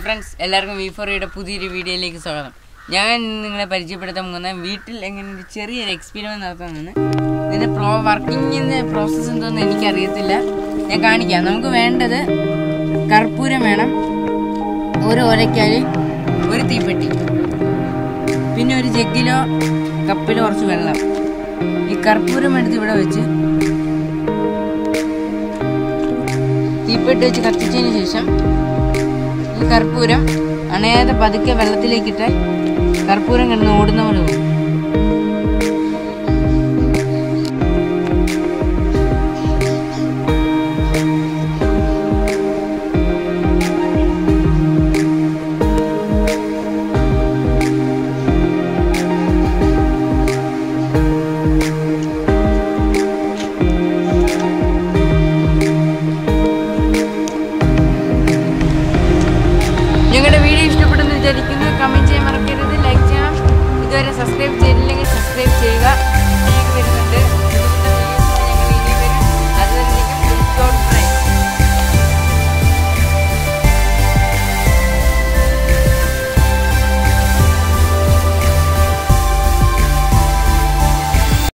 friends എല്ലാവർക്കും V ഫോറിയുടെ പുതിയൊരു വീഡിയോയിലേക്ക് സ്വാഗതം ഞാൻ ഇന്ന് നിങ്ങളെ പരിചയപ്പെടുത്താൻ പോകുന്ന വീട്ടിൽ എങ്ങനെ ഒരു ചെറിയൊരു എക്സ്പെരിമെന്റ് നടത്താനാണ് ഇതിന്റെ പ്രോ വർക്കിങ്ങിന്റെ പ്രോസസ്സ് എന്തോന്ന് എനിക്കറിയത്തില്ല ഞാൻ കാണിക്കാം നമുക്ക് വേണ്ടത് കർപ്പൂരം വേണം ഒരു ഓലക്കാല് ഒരു തീപ്പെട്ടി പിന്നെ ഒരു ജഗ്ഗിലോ കപ്പിലോ കുറച്ച് വെള്ളം ഈ കർപ്പൂരം എടുത്ത് ഇവിടെ വെച്ച് തീപ്പെട്ടി വെച്ച് കത്തിച്ചതിന് ശേഷം ഈ കർപ്പൂരം അണയാതെ പതുക്കെ വെള്ളത്തിലേക്കിട്ട് കർപ്പൂരം കിടന്ന് ഓടുന്ന പോലെ പോകും